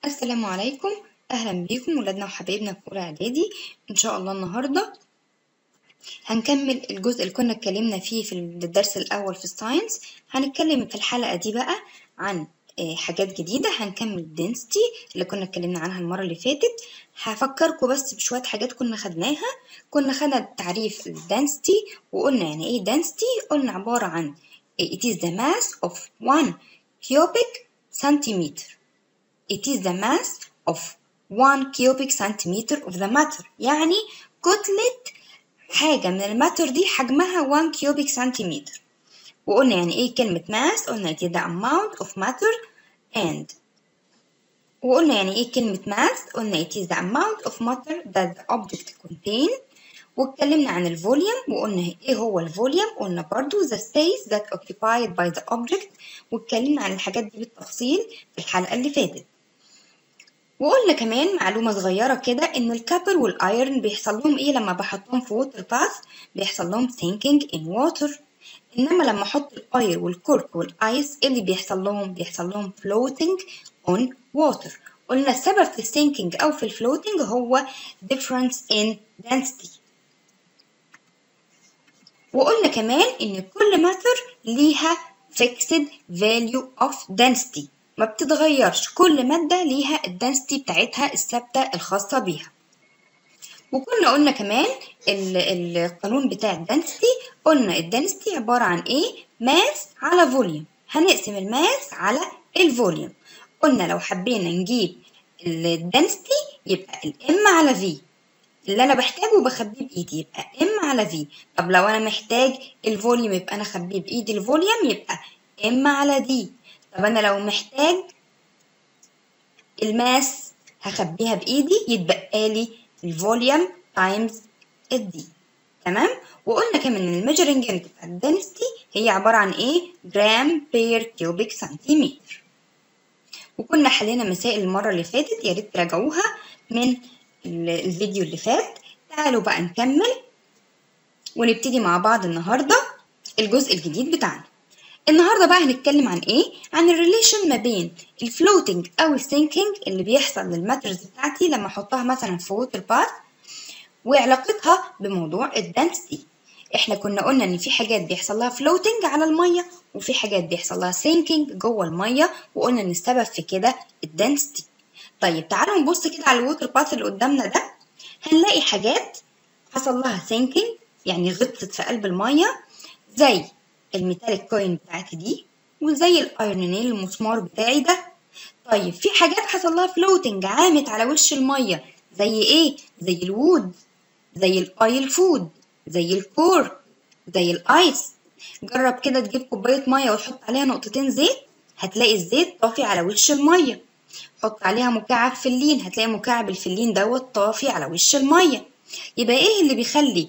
السلام عليكم اهلا بيكم ولادنا وحبايبنا في اولى اعدادي ان شاء الله النهارده هنكمل الجزء اللي كنا اتكلمنا فيه في الدرس الاول في الساينس هنتكلم في الحلقه دي بقى عن آه، حاجات جديده هنكمل الدنسيتي اللي كنا اتكلمنا عنها المره اللي فاتت هفكركم بس بشويه حاجات كنا خدناها كنا خدنا تعريف الدنسيتي وقلنا يعني ايه density قلنا عباره عن it is the mass of one cubic centimeter it is the mass of one cubic centimeter of the matter يعني كتلة حاجة من الماتر دي حجمها 1 cubic centimeter وقلنا يعني ايه كلمة mass قلنا it is the amount of matter and وقلنا يعني ايه كلمة mass قلنا it is the amount of matter that the object contain واتكلمنا عن الفوليوم وقلنا ايه هو الفوليوم قلنا برضو the space that occupied by the object واتكلمنا عن الحاجات دي بالتفصيل في الحلقة اللي فاتت وقلنا كمان معلومة صغيرة كده إن الكابر والأيرن بيحصل لهم إيه لما بحطهم في ووتر باث بيحصل لهم sinking in water إنما لما أحط الأير والكورك والأيس إيه اللي بيحصل لهم؟ بيحصل لهم floating on water قلنا السبب في السينكينج أو في الفلوتنج هو difference in density وقلنا كمان إن كل ماتر ليها fixed value of density ما بتتغيرش كل مادة ليها الدنسيتي بتاعتها الثابتة الخاصة بيها وكنا قلنا كمان ال- القانون بتاع الدنسيتي قلنا الدنسيتي عبارة عن ايه ماس على فوليوم هنقسم الماس على الفوليوم قلنا لو حبينا نجيب الدنسيتي يبقى الام على في اللي انا بحتاجه بخبيه بايدي يبقى ام على في طب لو انا محتاج الفوليوم يبقى انا اخبيه بايدي الفوليوم يبقى ام على دي طب انا لو محتاج الماس هخبيها بايدي يتبقى لي الفوليوم تايمز الدي تمام وقلنا كمان ان الميجرنج يونت بتاع الدنسيتي هي عباره عن ايه جرام بير كيوبيك سنتيمتر وكنا حلينا مسائل المره اللي فاتت يا ريت تراجعوها من ال- الفيديو اللي فات تعالوا بقى نكمل ونبتدي مع بعض النهارده الجزء الجديد بتاعنا النهارده بقى هنتكلم عن ايه عن الريليشن ما بين الفلوتنج او السينكينج اللي بيحصل للماترز بتاعتي لما احطها مثلا في ووتر باث وعلاقتها بموضوع الدنسيتي احنا كنا قلنا ان في حاجات بيحصل لها فلوتنج على الميه وفي حاجات بيحصل لها سينكينج جوه الميه وقلنا ان السبب في كده الدنسيتي طيب تعالوا نبص كده على الووتر باث اللي قدامنا ده هنلاقي حاجات حصل لها سينكينج يعني غطست في قلب الميه زي الميتاليك كوين بتاعتي دي وزي الايرونيل المسمار بتاعي ده طيب في حاجات حصل لها فلوتنج عامت على وش الميه زي ايه زي الوود زي الايل فود زي الكور زي الايس جرب كده تجيب كوبايه ميه وتحط عليها نقطتين زيت هتلاقي الزيت طافي على وش الميه حط عليها مكعب فلين هتلاقي مكعب الفلين دوت طافي على وش الميه يبقى ايه اللي بيخلي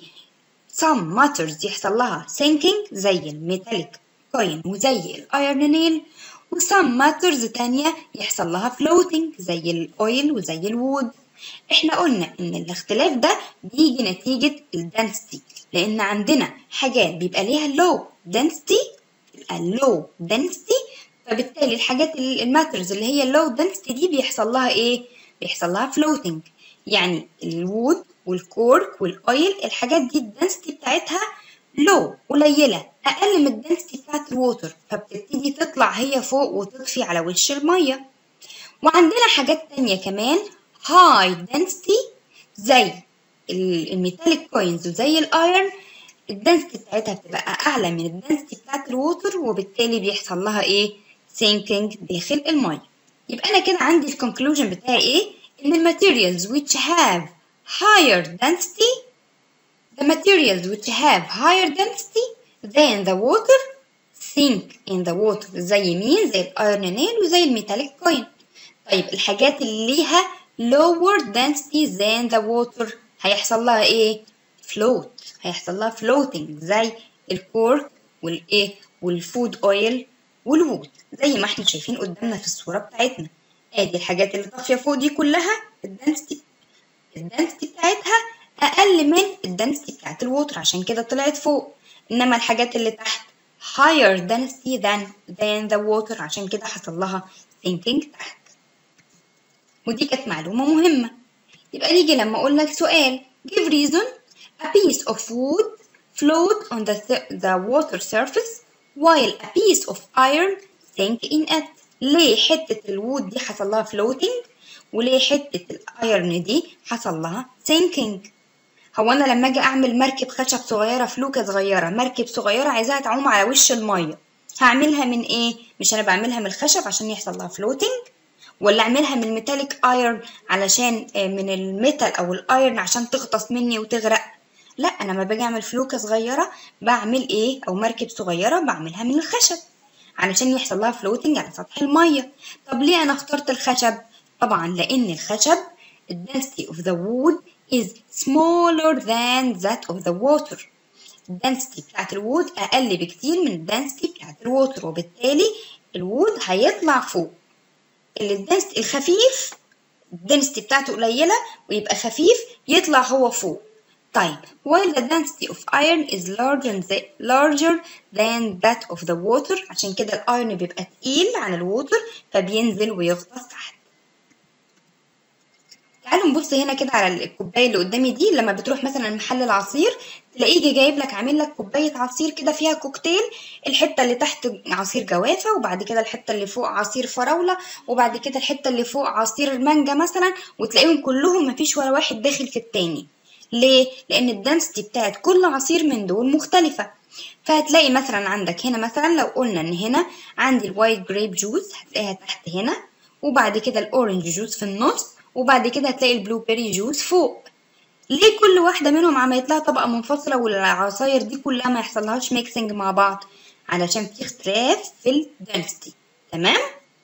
some matters يحصل لها sinking زي الميتاليك كوين وزي الايرون نيل و some matters تانية يحصل لها floating زي الاويل وزي الوود احنا قلنا ان الاختلاف ده بيجي نتيجة الدنسيتي لان عندنا حاجات بيبقى ليها low density يبقى low density فبالتالي الحاجات ال- الماترز اللي هي low density دي بيحصل لها ايه بيحصل لها floating يعني الوود والكورك والاويل الحاجات دي الدنسيتي بتاعتها لو قليلة أقل من الدنسيتي بتاعت الووتر فبتبتدي تطلع هي فوق وتطفي على وش المية وعندنا حاجات تانية كمان هاي density زي ال- الميتاليك كوينز وزي الايرن الدنسيتي بتاعتها بتبقى أعلى من الدنسيتي بتاعت الووتر وبالتالي بيحصل لها إيه sinking داخل المية يبقى أنا كده عندي الكونكلوجن بتاعي إيه إن الماتيريالز which have higher density the materials which have higher density than the water sink in the water زي مين زي الايرون نيل وزي الميتاليك كوين طيب الحاجات اللي ليها lower density than the water هيحصل لها ايه float هيحصل لها floating زي الكورك والايه والفود اويل والوود زي ما احنا شايفين قدامنا في الصورة بتاعتنا ادي الحاجات اللي طافية فوق دي كلها الدنسيتي الدنسيتي بتاعتها اقل من الدنسيتي بتاعت الووتر عشان كده طلعت فوق انما الحاجات اللي تحت higher density than than the water عشان كده حصل لها sinking تحت ودي كانت معلومة مهمة يبقى نيجي لما أقول لك سؤال give reason a piece of wood float on the, the water surface while a piece of iron sink in it ليه حتة الوود دي حصل لها floating وليه حتة الايرن دي حصل لها sinking هو انا لما اجي اعمل مركب خشب صغيرة فلوكة صغيرة مركب صغيرة عايزاها تعوم على وش المية هعملها من ايه مش انا بعملها من الخشب عشان يحصل لها floating ولا اعملها من الميتاليك ايرن علشان من الميتال او الايرن عشان تغطس مني وتغرق لا انا لما باجي اعمل فلوكة صغيرة بعمل ايه او مركب صغيرة بعملها من الخشب علشان يحصل لها فلوتنج على سطح المية طب ليه انا اخترت الخشب طبعا لان الخشب density of the wood is smaller than that of the water الدنسيتي بتاعت الوود اقل بكتير من الدنسيتي بتاعت الووتر وبالتالي الوود هيطلع فوق الدنسيتي الخفيف الدنسيتي بتاعته قليلة ويبقى خفيف يطلع هو فوق طيب while the density of iron is larger than, larger than that of the water عشان كده الايرن بيبقى تقيل عن الووتر فبينزل ويغطس تحت تعالوا نبص هنا كده على الكوبايه اللي قدامي دي لما بتروح مثلا محل العصير تلاقيه جايب لك عامل لك كوبايه عصير كده فيها كوكتيل الحته اللي تحت عصير جوافه وبعد كده الحته اللي فوق عصير فراوله وبعد كده الحته اللي فوق عصير المانجا مثلا وتلاقيهم كلهم مفيش ولا واحد داخل في التاني ليه لان الدنسيتي بتاعت كل عصير من دول مختلفه فهتلاقي مثلا عندك هنا مثلا لو قلنا ان هنا عندي الوايت جريب جوز هتلاقيها تحت هنا وبعد كده الاورنج جوز في النص وبعد كده هتلاقي البلو بيري جوز فوق ليه كل واحدة منهم عملت لها طبقة منفصلة والعصاير دي كلها ما يحصلهاش ميكسنج مع بعض علشان في اختلاف في الدنسيتي تمام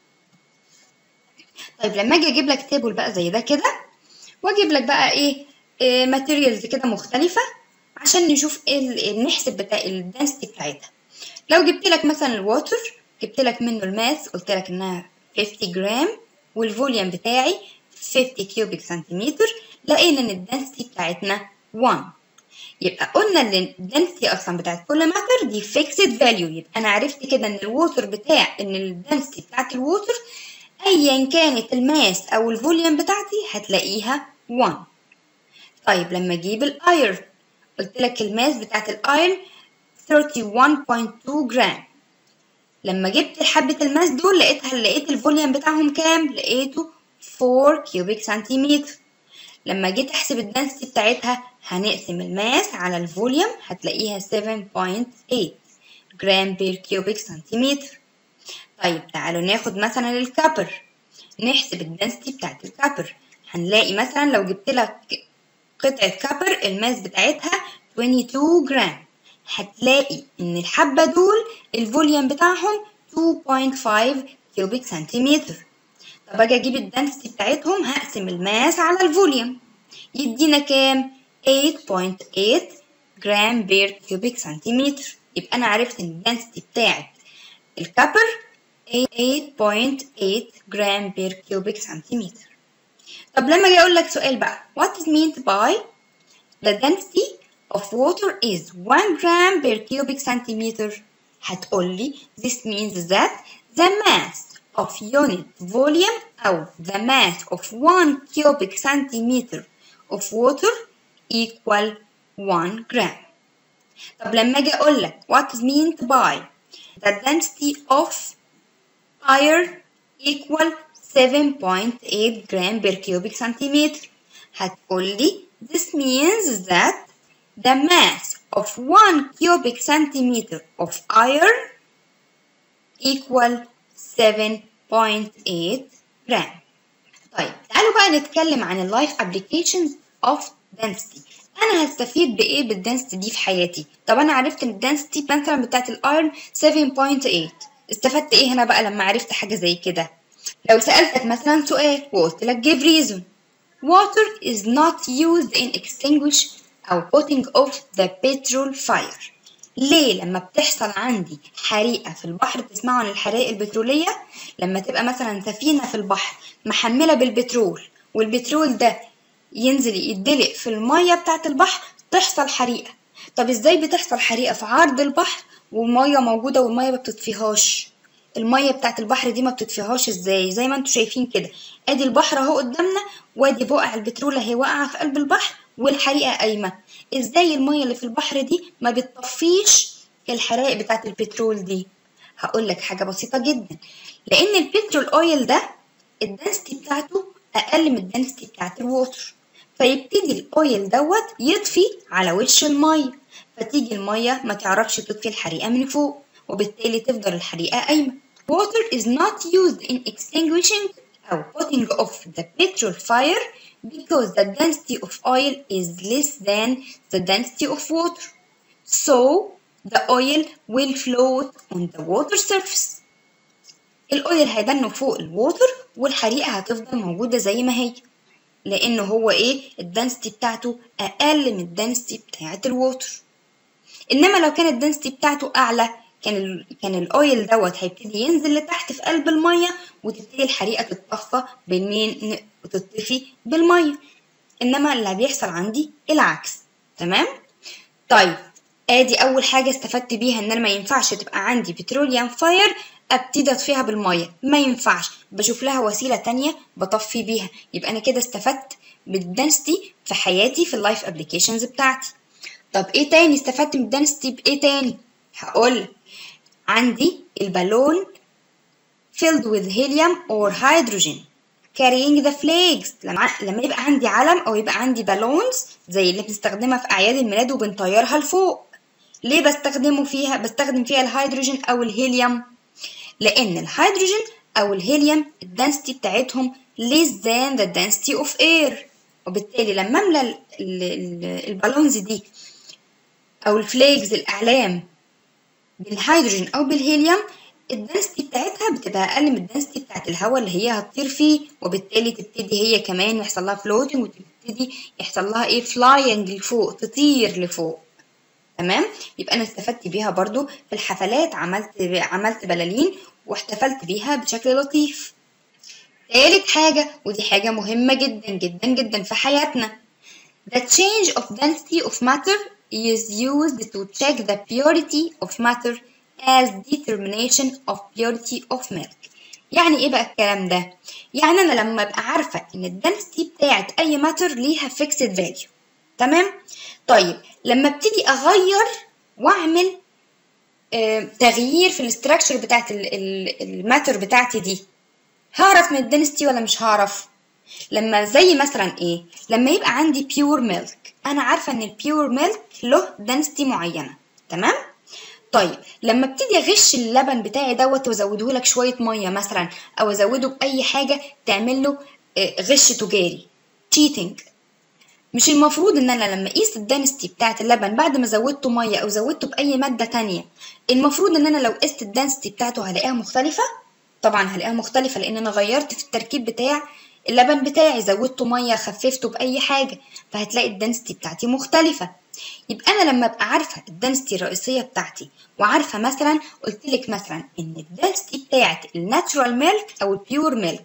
طيب لما اجي اجيب لك تيبل بقى زي ده كده واجيب لك بقى ايه, إيه ماتيريالز كده مختلفة عشان نشوف ايه نحسب بتاع الدنسيتي بتاعتها لو جبت لك مثلا الواتر جبت لك منه الماس قلت لك انها 50 جرام والفوليوم بتاعي 50 كيوبيك سنتيمتر لقينا ان الدنسيتي بتاعتنا 1 يبقى قلنا ان الدنسيتي اصلا بتاعت كل ماتر دي فيكسد فاليو يبقى انا عرفت كده ان الووتر بتاع ان الدنسيتي بتاعت الووتر ايا كانت الماس او الفوليوم بتاعتي هتلاقيها 1 طيب لما اجيب الايرن قلت لك الماس بتاعت الايرن 31.2 جرام لما جبت حبة الماس دول لقيتها لقيت الفوليوم بتاعهم كام؟ لقيته 4 كيوبيك سنتيمتر لما جيت احسب الدنسيتي بتاعتها هنقسم الماس على الفوليوم هتلاقيها 7.8 جرام بير كيوبيك سنتيمتر طيب تعالوا ناخد مثلا الكابر نحسب الدنسيتي بتاعت الكابر هنلاقي مثلا لو جبت لك قطعة كابر الماس بتاعتها 22 جرام هتلاقي ان الحبة دول الفوليوم بتاعهم 2.5 كيوبيك سنتيمتر طب اجي اجيب الدنسيتي بتاعتهم هقسم الماس على الفوليوم يدينا كام 8.8 جرام بير كيوبيك سنتيمتر يبقى انا عرفت ان الدنسيتي بتاعت الكابر 8.8 جرام بير كيوبيك سنتيمتر طب لما اجي اقول لك سؤال بقى what is meant by the density of water is 1 gram per cubic centimeter هتقولي this means that the mass of unit volume أو the mass of 1 cubic centimeter of water equal 1 gram طب لما اجي اقول لك what is meant by the density of iron equal 7.8 gram per cubic centimeter هتقولي this means that the mass of 1 cubic centimeter of iron equal 7.8 gram طيب تعالوا بقى نتكلم عن ال life applications of density انا هستفيد بايه بالدنسيتي دي في حياتي طب انا عرفت ان الدنسيتي مثلا بتاعت الايرن 7.8 استفدت ايه هنا بقى لما عرفت حاجه زي كده لو سالتك مثلا سؤال وقلت لك give reason water is not used in extinguish أو putting off the petrol fire ليه لما بتحصل عندي حريقة في البحر تسمعوا عن الحرائق البترولية لما تبقى مثلا سفينة في البحر محملة بالبترول والبترول ده ينزل يدلق في المية بتاعة البحر تحصل حريقة طب ازاي بتحصل حريقة في عرض البحر والمية موجودة والمية ما بتطفيهاش الميه بتاعت البحر دي ما بتطفيهاش ازاي زي ما انتم شايفين كده ادي البحر اهو قدامنا وادي بقع البترول اهي واقعه في قلب البحر والحريقه قايمه ازاي الميه اللي في البحر دي ما بتطفيش الحرائق بتاعت البترول دي هقول لك حاجه بسيطه جدا لان البترول اويل ده الدنسيتي بتاعته اقل من الدنسيتي بتاعت الووتر فيبتدي الاويل دوت يطفي على وش الميه فتيجي الميه ما تعرفش تطفي الحريقه من فوق وبالتالي تفضل الحريقه قايمه water is not used in extinguishing أو putting off the petrol fire because the density of oil is less than the density of water so the oil will float on the water surface الاويل هيدنه فوق الووتر والحريقه هتفضل موجوده زي ما هي لانه هو ايه الدنسيتي بتاعته اقل من الدنسيتي بتاعه الووتر انما لو كانت الدنسيتي بتاعته اعلى كان ال كان الاويل دوت هيبتدي ينزل لتحت في قلب الميه وتبتدي الحريقه تتطفى بالمين وتطفي بالميه انما اللي بيحصل عندي العكس تمام طيب ادي اول حاجه استفدت بيها ان انا ما ينفعش تبقى عندي بتروليوم فاير ابتدي اطفيها بالميه ما ينفعش بشوف لها وسيله تانية بطفي بيها يبقى انا كده استفدت بالدنسيتي في حياتي في اللايف ابلكيشنز بتاعتي طب ايه تاني استفدت من الدنسيتي بايه تاني هقول عندي البالون filled with helium or hydrogen carrying the flags لما لما يبقى عندي علم او يبقى عندي بالونز زي اللي بنستخدمها في اعياد الميلاد وبنطيرها لفوق ليه بستخدمه فيها بستخدم فيها الهيدروجين او الهيليوم لان الهيدروجين او الهيليوم الدنسيتي بتاعتهم less than the density of air وبالتالي لما املى البالونز دي او الفليجز الاعلام بالهيدروجين او بالهيليوم الدنسيتي بتاعتها بتبقى اقل من الدنسيتي بتاعت الهواء اللي هي هتطير فيه وبالتالي تبتدي هي كمان يحصل لها فلوتنج وتبتدي يحصل لها ايه فلاينج لفوق تطير لفوق تمام يبقى انا استفدت بيها برضو في الحفلات عملت عملت بلالين واحتفلت بيها بشكل لطيف تالت حاجة ودي حاجة مهمة جدا جدا جدا في حياتنا The change of density of matter is used to check the purity of matter as determination of purity of milk يعني ايه بقى الكلام ده يعني انا لما ابقى عارفه ان الدنسيتي بتاعت اي ماتر ليها فيكسد فاليو تمام طيب لما ابتدي اغير واعمل آه تغيير في الاستراكشر بتاعت الماتر بتاعتي دي هعرف من الدنسيتي ولا مش هعرف لما زي مثلا ايه لما يبقى عندي بيور ميلك انا عارفه ان البيور ميلك له دنسيتي معينه تمام طيب لما ابتدي اغش اللبن بتاعي دوت وازوده لك شويه ميه مثلا او ازوده باي حاجه تعمل له غش تجاري تشيتنج مش المفروض ان انا لما اقيس الدنسيتي بتاعت اللبن بعد ما زودته ميه او زودته باي ماده تانية المفروض ان انا لو قست الدنسيتي بتاعته هلاقيها مختلفه طبعا هلاقيها مختلفه لان انا غيرت في التركيب بتاع اللبن بتاعي زودته ميه خففته باي حاجه فهتلاقي الدنسيتي بتاعتي مختلفه يبقى انا لما ابقى عارفه الدنسيتي الرئيسيه بتاعتي وعارفه مثلا قلت لك مثلا ان الدنسيتي بتاعت الناتشورال ميلك او البيور ميلك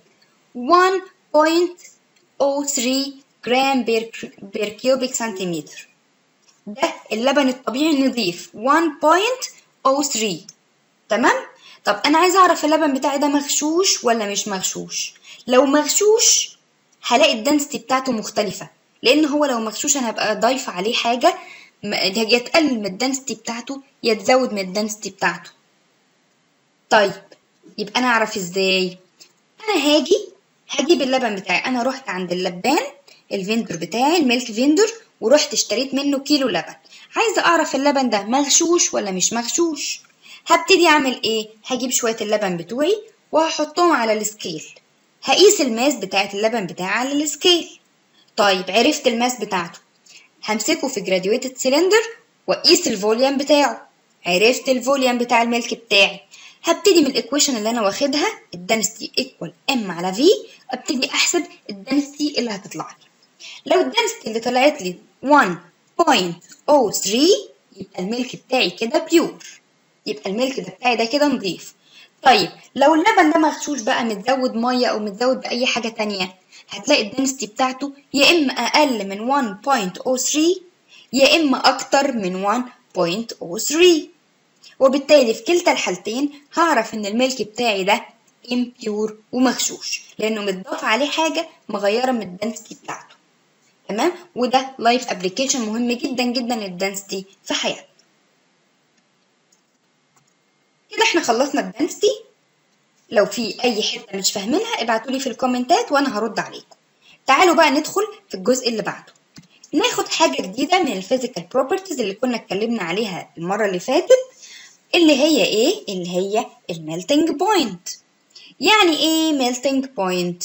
1.03 جرام بير بير كيوبيك سنتيمتر ده اللبن الطبيعي النظيف 1.03 تمام طب انا عايزه اعرف اللبن بتاعي ده مغشوش ولا مش مغشوش لو مغشوش هلاقي الدنسيتي بتاعته مختلفه لان هو لو مغشوش انا هبقى ضايفه عليه حاجه يا تقلل من الدنسيتي بتاعته يا تزود من الدنسيتي بتاعته طيب يبقى انا اعرف ازاي انا هاجي هجيب اللبن بتاعي انا رحت عند اللبان الفيندور بتاعي الميلك فيندور ورحت اشتريت منه كيلو لبن عايزه اعرف اللبن ده مغشوش ولا مش مغشوش هبتدي اعمل ايه هجيب شويه اللبن بتوعي وهحطهم على السكيل هقيس الماس بتاعت اللبن بتاعي على السكيل طيب عرفت الماس بتاعته همسكه في جراديويتد سيلندر واقيس الفوليوم بتاعه عرفت الفوليوم بتاع الميلك بتاعي هبتدي من الايكويشن اللي انا واخدها الدنسيتي ايكوال ام على في ابتدي احسب الدنسيتي اللي هتطلع لي لو الدنسيتي اللي طلعت لي 1.03 يبقى الميلك بتاعي كده بيور يبقى الميلك ده بتاعي ده كده نضيف طيب لو اللبن ده مغشوش بقى متزود ميه او متزود باي حاجه تانية هتلاقي الدنسيتي بتاعته يا اما اقل من 1.03 يا اما اكتر من 1.03 وبالتالي في كلتا الحالتين هعرف ان الملك بتاعي ده impure ومغشوش لانه متضاف عليه حاجه مغيره من الدنسيتي بتاعته تمام وده لايف ابلكيشن مهم جدا جدا للدنسيتي في حياتنا كده احنا خلصنا الدنسيتي لو في اي حته مش فاهمينها ابعتوا لي في الكومنتات وانا هرد عليكم تعالوا بقى ندخل في الجزء اللي بعده ناخد حاجه جديده من الفيزيكال بروبرتيز اللي كنا اتكلمنا عليها المره اللي فاتت اللي هي ايه اللي هي الميلتنج بوينت يعني ايه ميلتنج بوينت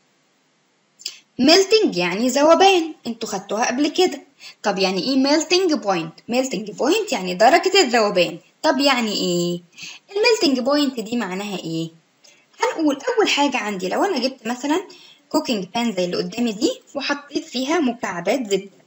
ميلتنج يعني ذوبان انتوا خدتوها قبل كده طب يعني ايه ميلتنج بوينت ميلتنج بوينت يعني درجه الذوبان طب يعني ايه الميلتنج بوينت دي معناها ايه هنقول اول حاجه عندي لو انا جبت مثلا كوكينج بان زي اللي قدامي دي وحطيت فيها مكعبات زبده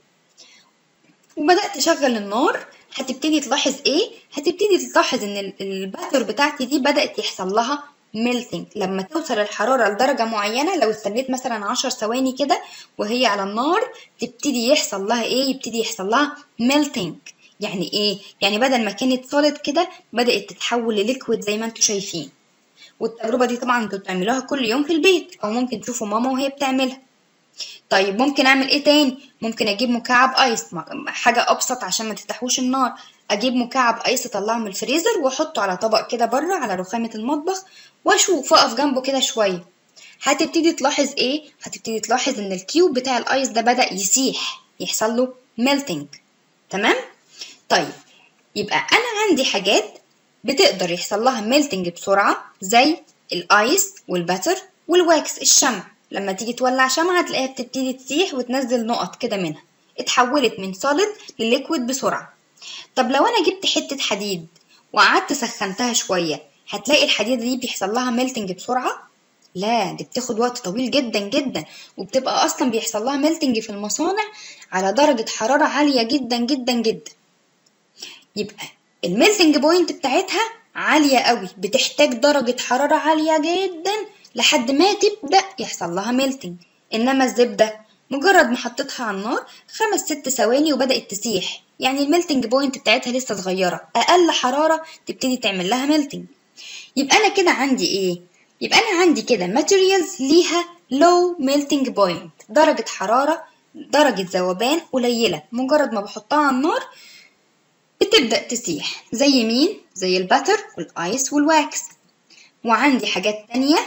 وبدات اشغل النار هتبتدي تلاحظ ايه هتبتدي تلاحظ ان الباتر بتاعتي دي بدات يحصل لها ميلتنج لما توصل الحراره لدرجه معينه لو استنيت مثلا 10 ثواني كده وهي على النار تبتدي يحصل لها ايه يبتدي يحصل لها ميلتنج يعني ايه يعني بدل ما كانت سوليد كده بدات تتحول لليكويد زي ما انتم شايفين والتجربه دي طبعا انتوا بتعملوها كل يوم في البيت او ممكن تشوفوا ماما وهي بتعملها طيب ممكن اعمل ايه تاني ممكن اجيب مكعب ايس حاجه ابسط عشان ما تفتحوش النار اجيب مكعب ايس اطلعه من الفريزر واحطه على طبق كده بره على رخامه المطبخ واشوف واقف جنبه كده شويه هتبتدي تلاحظ ايه هتبتدي تلاحظ ان الكيوب بتاع الايس ده بدا يسيح يحصل له ميلتنج تمام طيب يبقى انا عندي حاجات بتقدر يحصل لها ميلتنج بسرعه زي الايس والباتر والواكس الشمع لما تيجي تولع شمعة تلاقيها بتبتدي تسيح وتنزل نقط كده منها اتحولت من سوليد لليكويد بسرعة طب لو انا جبت حتة حديد وقعدت سخنتها شوية هتلاقي الحديدة دي بيحصل لها ميلتنج بسرعة لا دي بتاخد وقت طويل جدا جدا وبتبقى اصلا بيحصل لها ميلتنج في المصانع على درجة حرارة عالية جدا جدا جدا يبقى الميلتنج بوينت بتاعتها عالية قوي بتحتاج درجة حرارة عالية جدا لحد ما تبدأ يحصل لها ميلتنج إنما الزبدة مجرد ما حطيتها على النار خمس ست ثواني وبدأت تسيح يعني الميلتنج بوينت بتاعتها لسه صغيرة أقل حرارة تبتدي تعمل لها ميلتنج يبقى أنا كده عندي إيه؟ يبقى أنا عندي كده ماتيريالز ليها low melting point درجة حرارة درجة ذوبان قليلة مجرد ما بحطها على النار بتبدأ تسيح زي مين؟ زي الباتر والآيس والواكس وعندي حاجات تانية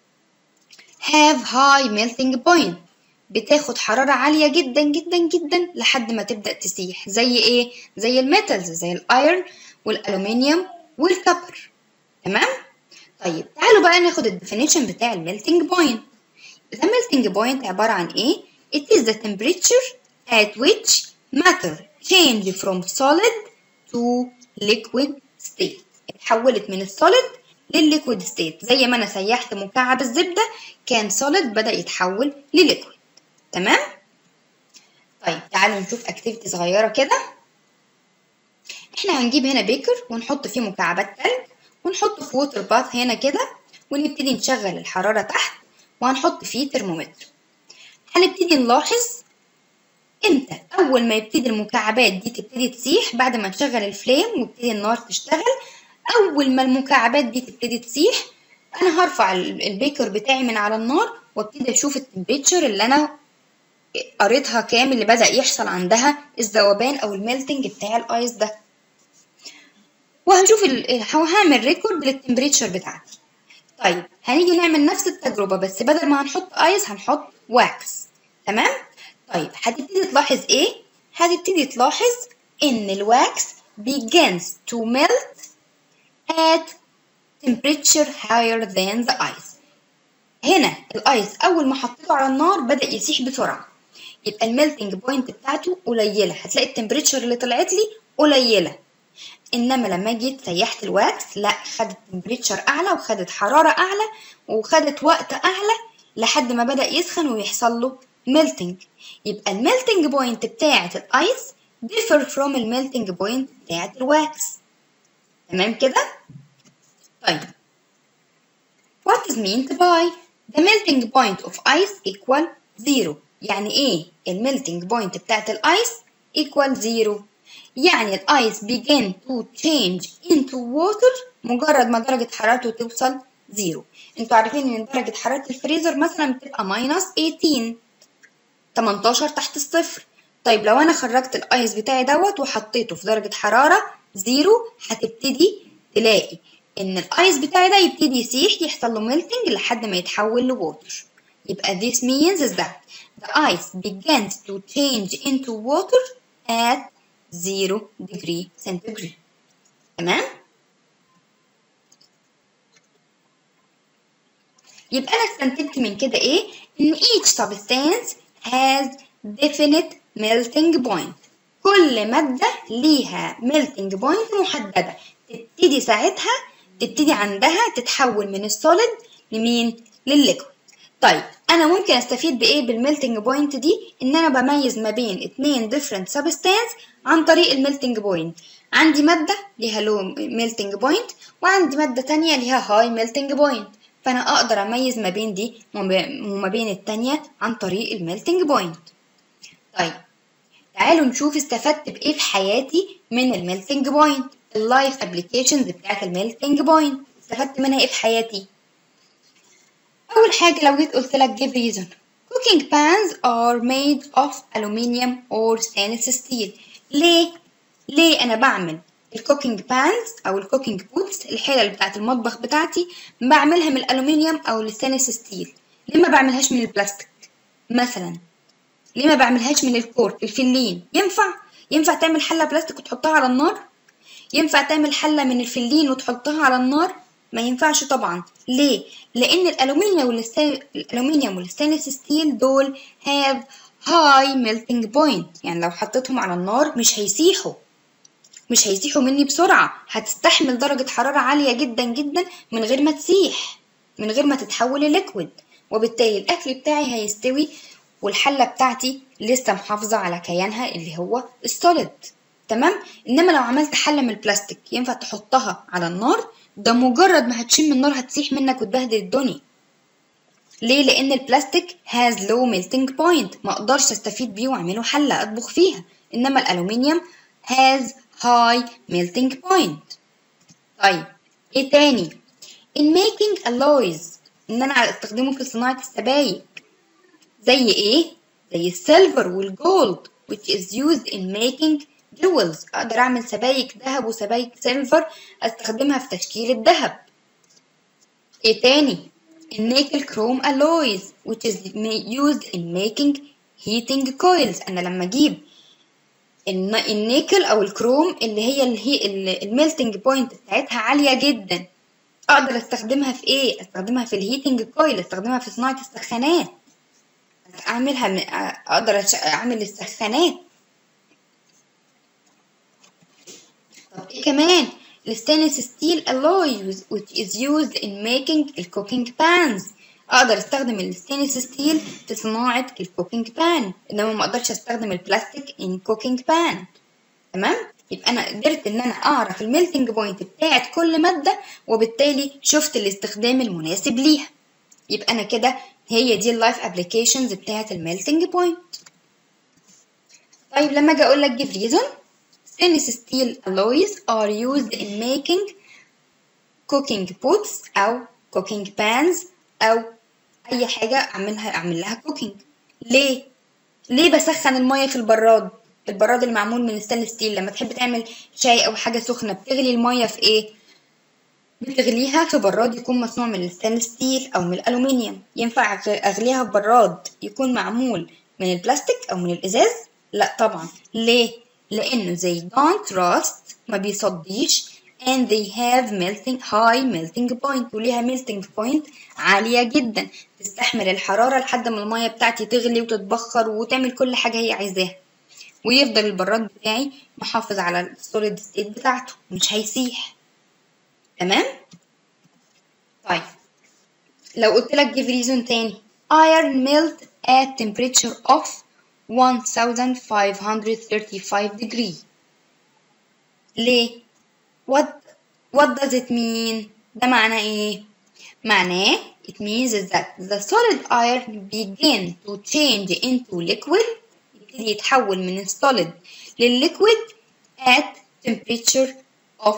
have high melting point بتاخد حرارة عالية جدا جدا جدا لحد ما تبدأ تسيح زي ايه؟ زي الميتالز زي الايرن والالومنيوم والكبر تمام؟ طيب تعالوا بقى ناخد الديفينيشن بتاع الميلتنج بوينت The melting point عبارة عن ايه؟ It is the temperature at which matter change from solid to liquid state اتحولت من السوليد للليكويد ستيت زي ما انا سيحت مكعب الزبده كان سوليد بدا يتحول لليكويد تمام طيب تعالوا نشوف اكتيفيتي صغيره كده احنا هنجيب هنا بيكر ونحط فيه مكعبات تلج ونحطه في ووتر باث هنا كده ونبتدي نشغل الحراره تحت وهنحط فيه ترمومتر هنبتدي نلاحظ امتى اول ما يبتدي المكعبات دي تبتدي تسيح بعد ما نشغل الفليم ويبتدي النار تشتغل اول ما المكعبات دي تبتدي تسيح انا هرفع البيكر بتاعي من على النار وابتدي اشوف التمبريتشر اللي انا قريتها كام اللي بدا يحصل عندها الذوبان او الميلتنج بتاع الايس ده وهنشوف وهعمل ريكورد للتمبريتشر بتاعتي طيب هنيجي نعمل نفس التجربه بس بدل ما هنحط ايس هنحط واكس تمام طيب هتبتدي تلاحظ ايه هتبتدي تلاحظ ان الواكس begins to melt at temperature higher than the ice هنا الايس اول ما حطيته على النار بدا يسيح بسرعه يبقى الميلتنج بوينت بتاعته قليله هتلاقي التمبريتشر اللي طلعت لي قليله انما لما جيت سيحت الواكس لا خدت تمبريتشر اعلى وخدت حراره اعلى وخدت وقت اعلى لحد ما بدا يسخن ويحصل له ميلتنج يبقى الميلتنج بوينت بتاعه الايس differ from الميلتنج بوينت بتاعه الواكس تمام كده طيب what is meant by the melting point of ice equal zero يعني ايه الميلتنج بوينت بتاعت الايس equal zero يعني الايس begin to change into water مجرد ما درجة حرارته توصل زيرو انتوا عارفين ان درجة حرارة الفريزر مثلا بتبقى ماينس 18 18 تحت الصفر طيب لو انا خرجت الايس بتاعي دوت وحطيته في درجة حرارة زيرو هتبتدي تلاقي ان الايس بتاعي ده يبتدي يسيح يحصل له ميلتنج لحد ما يتحول لووتر يبقى this means is that the ice begins to change into water at 0 degree centigrade تمام يبقى انا استنتجت من كده ايه ان each substance has definite melting point كل مادة ليها melting point محددة تبتدي ساعتها تبتدي عندها تتحول من السوليد لمين للليكويد طيب انا ممكن استفيد بايه بالميلتنج بوينت دي ان انا بميز ما بين اتنين different substance عن طريق الميلتنج بوينت عندي مادة ليها لو ميلتنج بوينت وعندي مادة تانية ليها هاي ميلتنج بوينت فانا اقدر اميز ما بين دي وما بين التانية عن طريق الميلتنج بوينت طيب تعالوا نشوف استفدت بايه في حياتي من الميلتنج بوينت اللايف ابلكيشنز بتاعت الميلتنج بوينت استفدت منها ايه في حياتي اول حاجه لو جيت قلت لك give reason cooking pans are made of aluminium or stainless steel ليه ليه انا بعمل الكوكينج بانز او الكوكينج بوتس الحلل بتاعت المطبخ بتاعتي بعملها من الالومنيوم او الستانلس ستيل ليه ما بعملهاش من البلاستيك مثلا ليه ما بعملهاش من الكورك الفلين ينفع ينفع تعمل حله بلاستيك وتحطها على النار ينفع تعمل حله من الفلين وتحطها على النار ما ينفعش طبعا ليه لان الالومنيوم والستان... الالومنيوم والستانلس ستيل دول have high melting point يعني لو حطيتهم على النار مش هيسيحوا مش هيسيحوا مني بسرعة هتستحمل درجة حرارة عالية جدا جدا من غير ما تسيح من غير ما تتحول لليكويد وبالتالي الأكل بتاعي هيستوي والحلة بتاعتي لسه محافظة على كيانها اللي هو السوليد تمام انما لو عملت حلة من البلاستيك ينفع تحطها على النار ده مجرد ما هتشم النار هتسيح منك وتبهدل الدنيا ليه لان البلاستيك has low melting point ما اقدرش استفيد بيه واعمله حلة اطبخ فيها انما الالومنيوم has high melting point طيب ايه تاني in making alloys ان انا استخدمه في صناعة السبايك زي ايه زي السيلفر والجولد which is used in making jewels اقدر اعمل سبايك ذهب وسبايك سيلفر استخدمها في تشكيل الذهب ايه تاني النيكل كروم alloys which is used in making heating coils انا لما اجيب النيكل او الكروم اللي هي الهي الميلتنج بوينت بتاعتها عاليه جدا اقدر استخدمها في ايه استخدمها في الهيتنج كويل استخدمها في صناعه السخانات اعملها من اقدر اعمل السخانات طب ايه كمان الستانلس ستيل alloy which is used in making الكوكينج pans اقدر استخدم الستانلس ستيل في صناعة الكوكينج بان انما ما اقدرش استخدم البلاستيك in cooking pan تمام يبقى انا قدرت ان انا اعرف الميلتنج بوينت بتاعت كل مادة وبالتالي شفت الاستخدام المناسب ليها يبقى انا كده هي دي اللايف ابلكيشنز بتاعت الميلتنج بوينت طيب لما اجي اقول لك give reason stainless steel alloys are used in making cooking pots او cooking pans او اي حاجه اعملها اعمل لها كوكينج ليه ليه بسخن الميه في البراد البراد اللي معمول من الستانلس ستيل لما تحب تعمل شاي او حاجه سخنه بتغلي الميه في ايه بتغليها في براد يكون مصنوع من الستانلس ستيل او من الالومنيوم ينفع اغليها في براد يكون معمول من البلاستيك او من الازاز لا طبعا ليه لانه زي don't rust ما بيصديش and they have melting high melting point وليها melting point عالية جدا تستحمل الحرارة لحد ما المية بتاعتي تغلي وتتبخر وتعمل كل حاجة هي عايزاها ويفضل البراد بتاعي محافظ على السوليد ستيت بتاعته مش هيسيح تمام طيب لو قلت لك give reason تاني iron melt at temperature of 1535 degree ليه what what does it mean ده معناه ايه معناه it means that the solid iron begin to change into liquid يبتدي يتحول من السوليد للليكويد at temperature of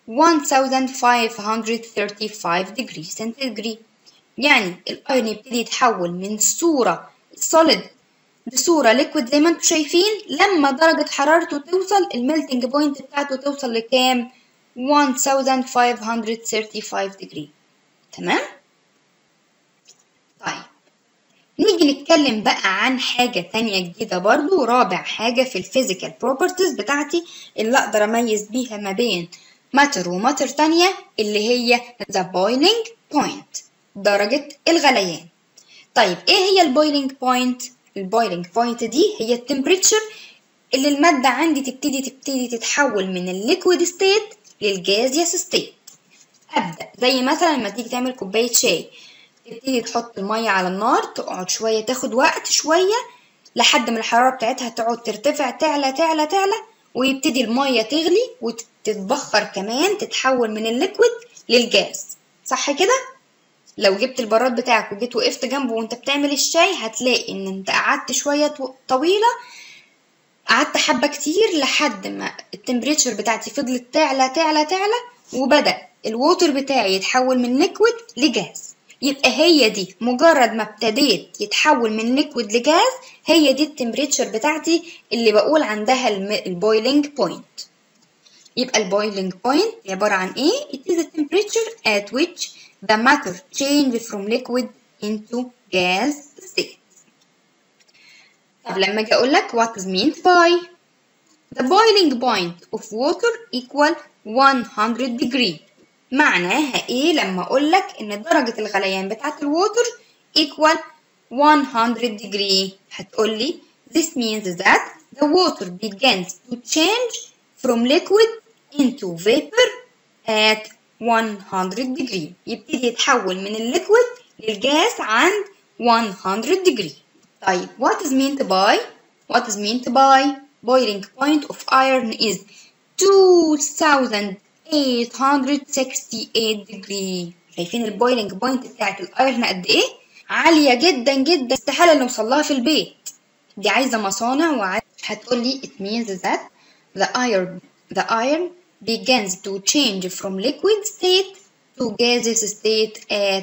1535 degree centigrade يعني الايرن يبتدي يتحول من صورة solid لصورة liquid زي ما انتم شايفين لما درجة حرارته توصل الميلتنج بوينت بتاعته توصل لكام 1535 degree تمام طيب نيجي نتكلم بقى عن حاجة تانية جديدة برضو رابع حاجة في الفيزيكال بروبرتيز بتاعتي اللي أقدر أميز بيها ما بين ماتر وماتر تانية اللي هي the boiling point درجة الغليان طيب ايه هي البويلينج بوينت البويلينج بوينت دي هي التمبريتشر اللي المادة عندي تبتدي تبتدي تتحول من الليكويد ستيت للجازيوس ستيت ابدا زي مثلا لما تيجي تعمل كوبايه شاي تبتدي تحط الميه على النار تقعد شويه تاخد وقت شويه لحد ما الحراره بتاعتها تقعد ترتفع تعلى تعلى تعلى ويبتدي الميه تغلي وتتبخر كمان تتحول من الليكويد للجاز صح كده لو جبت البراد بتاعك وجيت وقفت جنبه وانت بتعمل الشاي هتلاقي ان انت قعدت شويه طويله قعدت حبة كتير لحد ما التمبريتشر بتاعتي فضلت تعلى تعلى تعلى وبدأ الووتر بتاعي يتحول من ليكويد لجاز يبقى هي دي مجرد ما ابتديت يتحول من ليكويد لجاز هي دي التمبريتشر بتاعتي اللي بقول عندها البويلينج بوينت يبقى البويلينج بوينت عبارة عن ايه؟ It is the temperature at which the matter change from liquid into gas state طب لما اجي اقول لك what is meant by the boiling point of water equal 100 degree معناها ايه لما اقول لك ان درجة الغليان بتاعة الووتر equal 100 degree هتقول لي this means that the water begins to change from liquid into vapor at 100 degree يبتدي يتحول من الليكويد للجاز عند 100 degree طيب what is meant by what is meant by boiling point of iron is 2868 degree شايفين البويلنج بوينت بتاعت الايرن قد ايه عالية جدا جدا استحالة نوصل لها في البيت دي عايزة مصانع وعايزة هتقول لي it means that the iron the iron begins to change from liquid state to gaseous state at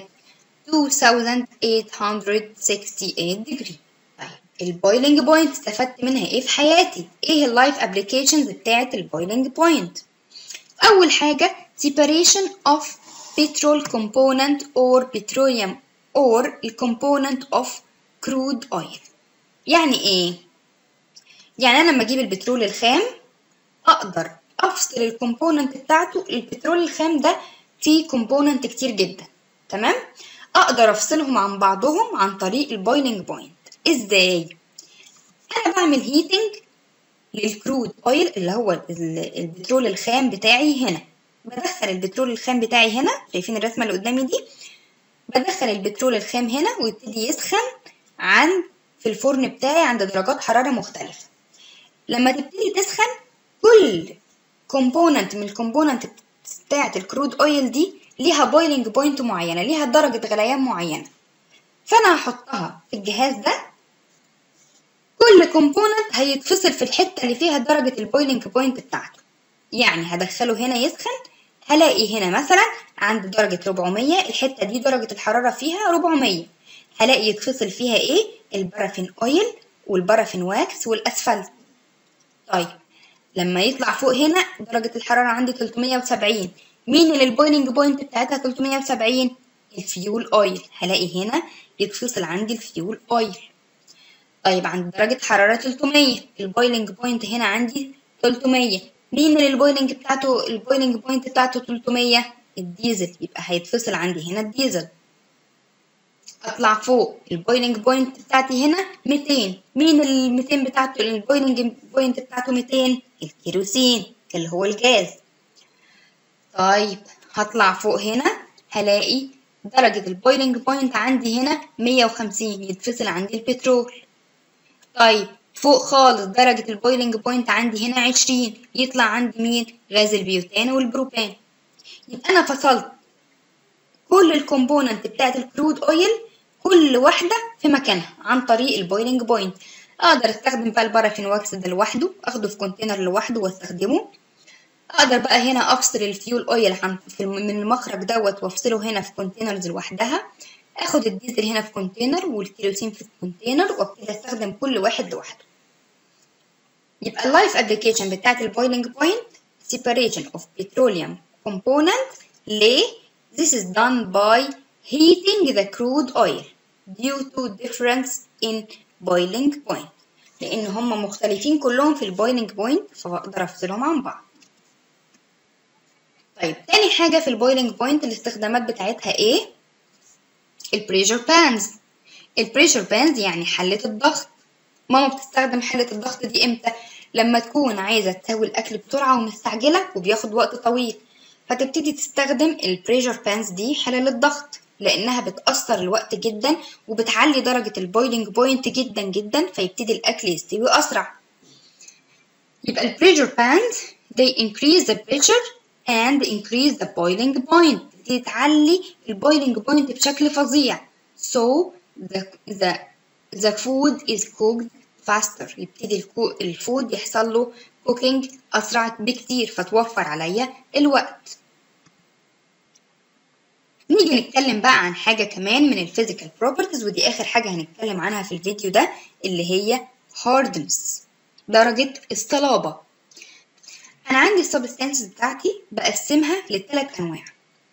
2868 degree طيب البويلنج بوينت استفدت منها ايه في حياتي ايه اللايف ابلكيشنز بتاعت البويلنج بوينت اول حاجه separation of petrol component or petroleum or component of crude oil يعني ايه يعني انا لما اجيب البترول الخام اقدر افصل الكومبوننت بتاعته البترول الخام ده فيه كومبوننت كتير جدا تمام اقدر افصلهم عن بعضهم عن طريق البويلنج بوينت ازاي انا بعمل هيتنج للكرود اويل اللي هو البترول الخام بتاعي هنا بدخل البترول الخام بتاعي هنا شايفين الرسمه اللي قدامي دي بدخل البترول الخام هنا ويبتدي يسخن عن في الفرن بتاعي عند درجات حراره مختلفه لما تبتدي تسخن كل كومبوننت من الكومبوننت بتاعه الكرود اويل دي ليها بويلنج بوينت معينه ليها درجه غليان معينه فانا هحطها في الجهاز ده كل كومبوننت هيتفصل في الحته اللي فيها درجه البويلنج بوينت بتاعته يعني هدخله هنا يسخن هلاقي هنا مثلا عند درجة 400 الحتة دي درجة الحرارة فيها 400 هلاقي يتفصل فيها ايه البرافين اويل والبرافين واكس والاسفلت طيب لما يطلع فوق هنا درجة الحرارة عندي 370 مين اللي البويلنج بوينت بتاعتها 370 الفيول اويل هلاقي هنا يتفصل عندي الفيول اويل طيب عند درجة حرارة 300 البويلنج بوينت هنا عندي 300 مين اللي البويلنج بتاعته البويلنج بوينت بتاعته 300 الديزل يبقى هيتفصل عندي هنا الديزل اطلع فوق البويلنج بوينت بتاعتي هنا 200 مين ال 200 بتاعته البويلنج بوينت بتاعته 200 الكيروسين اللي هو الجاز طيب هطلع فوق هنا هلاقي درجة البويلنج بوينت عندي هنا 150 يتفصل عندي البترول طيب فوق خالص درجة البويلنج بوينت عندي هنا 20 يطلع عندي مين غاز البيوتان والبروبان يبقى أنا فصلت كل الكومبوننت بتاعت الكرود اويل كل واحدة في مكانها عن طريق البويلنج بوينت اقدر استخدم بقى البارافين واكس ده لوحده اخده في كونتينر لوحده واستخدمه اقدر بقى هنا افصل الفيول اويل عن في من المخرج دوت وافصله هنا في كونتينرز لوحدها اخد الديزل هنا في كونتينر والكيروسين في كونتينر وابتدي استخدم كل واحد لوحده يبقى اللايف ابلكيشن بتاعت البويلنج بوينت separation of petroleum component ليه this is done by heating the crude oil due to difference in boiling point لان هم مختلفين كلهم في البويلنج بوينت فبقدر افصلهم عن بعض طيب تاني حاجة في البويلنج بوينت الاستخدامات بتاعتها ايه البريشر بانز البريشر بانز يعني حلة الضغط ماما بتستخدم حلة الضغط دي امتى لما تكون عايزة تسوي الأكل بسرعة ومستعجلة وبياخد وقت طويل فتبتدي تستخدم البريشر بانز دي حلل الضغط لأنها بتأثر الوقت جدا وبتعلي درجة البويلنج بوينت جدا جدا فيبتدي الأكل يستوي أسرع يبقى البريشر بانز they increase the pressure and increase the boiling point تبتدي تعلي البويلنج بوينت بشكل فظيع so the, the, the food is cooked faster يبتدي الكو الفود يحصل له cooking أسرع بكتير فتوفر عليا الوقت نيجي نتكلم بقى عن حاجة كمان من الفيزيكال بروبرتيز ودي آخر حاجة هنتكلم عنها في الفيديو ده اللي هي hardness درجة الصلابة أنا عندي السبستانسز بتاعتي بقسمها لثلاث أنواع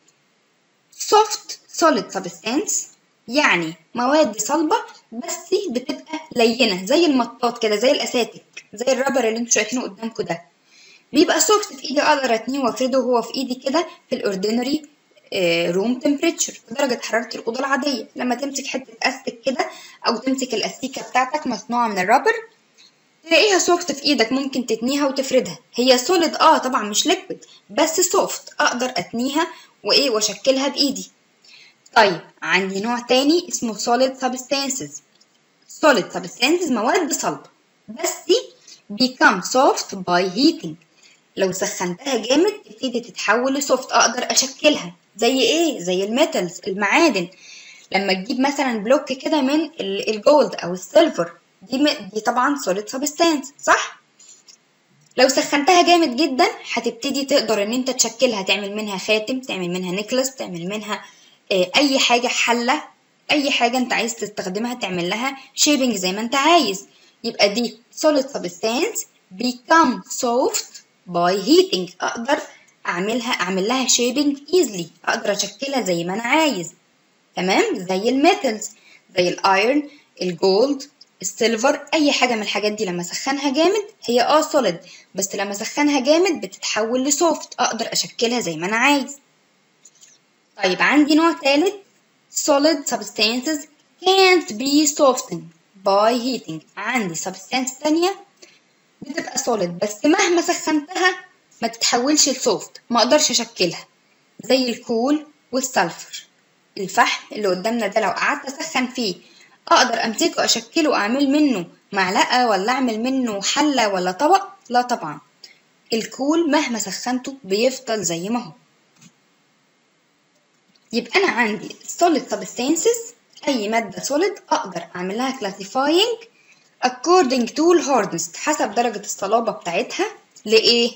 soft solid substance يعني مواد صلبة بس بتبقى لينة زي المطاط كده زي الأساتك زي الرابر اللي انتوا شايفينه قدامكم ده بيبقى سوفت في ايدي اقدر اتنيه وافرده وهو في ايدي كده في الاوردينري روم تمبريتشر في درجة حرارة الأوضة العادية لما تمسك حتة أستك كده أو تمسك الأستيكة بتاعتك مصنوعة من الرابر تلاقيها سوفت في ايدك ممكن تتنيها وتفردها هي سوليد اه طبعا مش ليكويد بس سوفت اقدر اتنيها وايه واشكلها بايدي طيب عندي نوع تاني اسمه solid substances solid substances مواد صلبة بس دي become soft by heating لو سخنتها جامد تبتدي تتحول لسوفت اقدر اشكلها زي ايه زي الميتالز المعادن لما تجيب مثلا بلوك كده من الجولد او السيلفر دي دي طبعا solid substance صح لو سخنتها جامد جدا هتبتدي تقدر ان انت تشكلها تعمل منها خاتم تعمل منها نكلس تعمل منها اي حاجه حله اي حاجه انت عايز تستخدمها تعمل لها شيبنج زي ما انت عايز يبقى دي solid substance become soft by heating اقدر اعملها اعمل لها shaping easily اقدر اشكلها زي ما انا عايز تمام زي الميتالز زي الايرن الجولد السيلفر اي حاجه من الحاجات دي لما اسخنها جامد هي اه سوليد بس لما اسخنها جامد بتتحول لسوفت اقدر اشكلها زي ما انا عايز طيب عندي نوع ثالث solid substances can't be softened by heating عندي substance تانية بتبقى solid بس مهما سخنتها ما تتحولش لسوفت ما اقدرش اشكلها زي الكول والسلفر الفحم اللي قدامنا ده لو قعدت اسخن فيه اقدر امسكه اشكله واعمل منه معلقه ولا اعمل منه حله ولا طبق لا طبعا الكول مهما سخنته بيفضل زي ما هو يبقى انا عندي solid substances اي ماده solid اقدر اعمل لها classifying according to hardness حسب درجه الصلابه بتاعتها لايه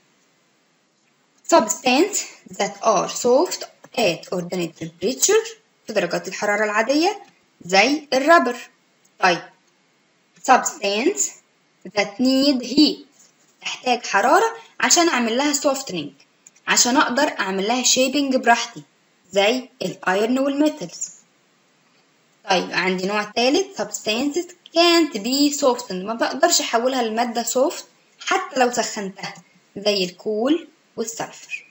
substance that are soft at ordinary temperature في درجات الحرارة العادية زي الرابر طيب substance that need heat تحتاج حرارة عشان أعمل لها softening عشان أقدر أعمل لها shaping براحتي زي الايرن والميتالز طيب عندي نوع تالت substances can't be softened ما بقدرش أحولها لمادة soft حتى لو سخنتها زي الكول والسلفر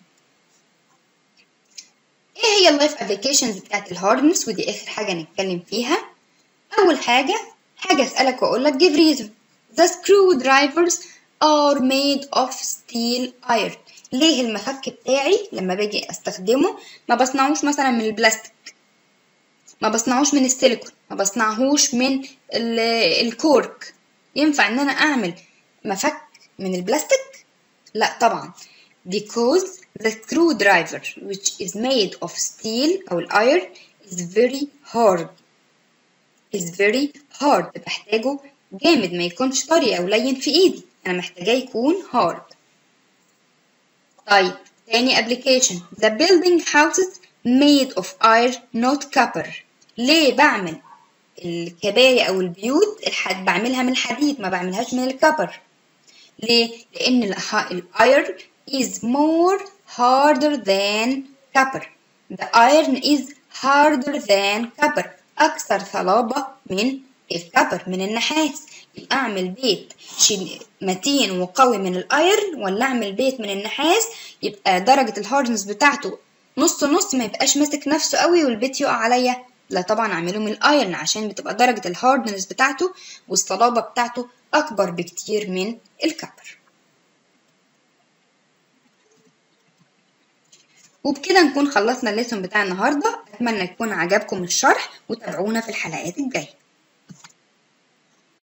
ايه هي اللايف ابلكيشنز بتاعت الهاردنس ودي اخر حاجه نتكلم فيها اول حاجه حاجه اسالك واقول لك give reason the screwdrivers are made of steel iron ليه المفك بتاعي لما باجي استخدمه ما بصنعوش مثلا من البلاستيك ما بصنعوش من السيليكون ما بصنعهوش من الكورك ينفع ان انا اعمل مفك من البلاستيك لا طبعا because the screwdriver which is made of steel أو iron is very hard is very hard بحتاجه جامد ما يكونش طري أو لين في إيدي أنا محتاجاه يكون hard طيب تاني application the building houses made of iron not copper ليه بعمل الكباري أو البيوت الحد بعملها من الحديد ما بعملهاش من الكبر ليه؟ لأن الايرن is more harder than copper the iron is harder than copper أكثر صلابة من الكبر من النحاس يبقى أعمل بيت متين وقوي من الايرن ولا أعمل بيت من النحاس يبقى درجة الهاردنس بتاعته نص نص ما يبقاش ماسك نفسه قوي والبيت يقع عليا لا طبعا اعمله من الايرن عشان بتبقى درجة الهاردنس بتاعته والصلابة بتاعته أكبر بكتير من الكبر وبكده نكون خلصنا الليسون بتاع النهاردة أتمنى يكون عجبكم الشرح وتابعونا في الحلقات الجاية